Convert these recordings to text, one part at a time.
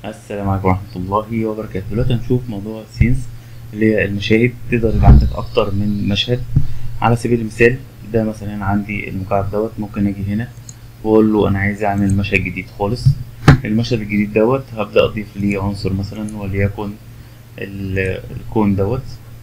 السلام عليكم ورحمة الله وبركاته دلوقتي هنشوف موضوع السينز اللي هي المشاهد تقدر يبقى عندك أكتر من مشهد على سبيل المثال ده مثلا عندي المكعب دوت ممكن أجي هنا وأقول له أنا عايز أعمل مشهد جديد خالص المشهد الجديد دوت هبدأ أضيف ليه عنصر مثلا وليكن ال- الكون دوت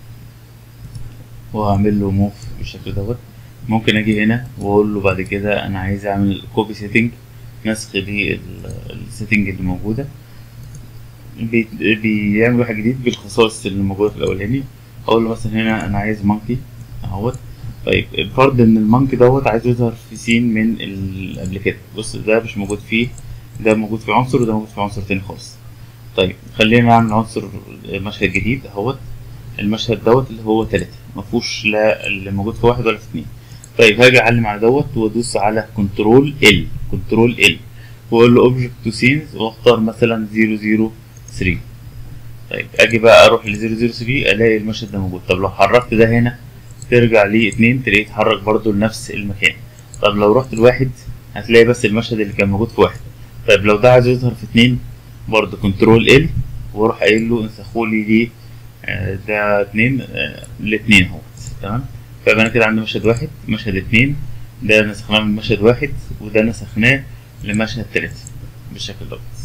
وهعمل له موف بالشكل دوت ممكن أجي هنا وأقول له بعد كده أنا عايز أعمل كوبي سيتنج نسخ للسيتنج اللي موجودة بي- بيعمل واحد جديد بالخصائص اللي موجودة في الأولاني أقول له مثلا هنا أنا عايز مونكي أهوت طيب الفرض إن المونكي دوت عايز يظهر في سين من اللي قبل كده بص ده مش موجود فيه ده موجود في عنصر وده موجود في عنصر تاني خالص طيب خلينا نعمل عنصر مشهد جديد أهوت المشهد دوت اللي هو تلاتة مفهوش لا اللي موجود في واحد ولا في اتنين طيب هاجي أعلم على دوت وأدوس على كنترول ال كنترول ال وأقول له أوبجكت تو سينز وأختار مثلا زيرو زيرو 3 طيب اجي بقى اروح ل 003 الاقي المشهد ده موجود طب لو حركت ده هنا ترجع ل 2 تلاقيه اتحرك برضو لنفس المكان طب لو رحت لواحد هتلاقي بس المشهد اللي كان موجود في واحد طيب لو ده عايز يظهر في اتنين برضو كنترول ال واروح قايل له انسخولي لي آه، ده اتنين آه، لاتنين اهو تمام فيبقى انا كده عندي مشهد واحد مشهد اتنين ده نسخناه من مشهد واحد وده نسخناه لمشهد تلاتة بالشكل دوت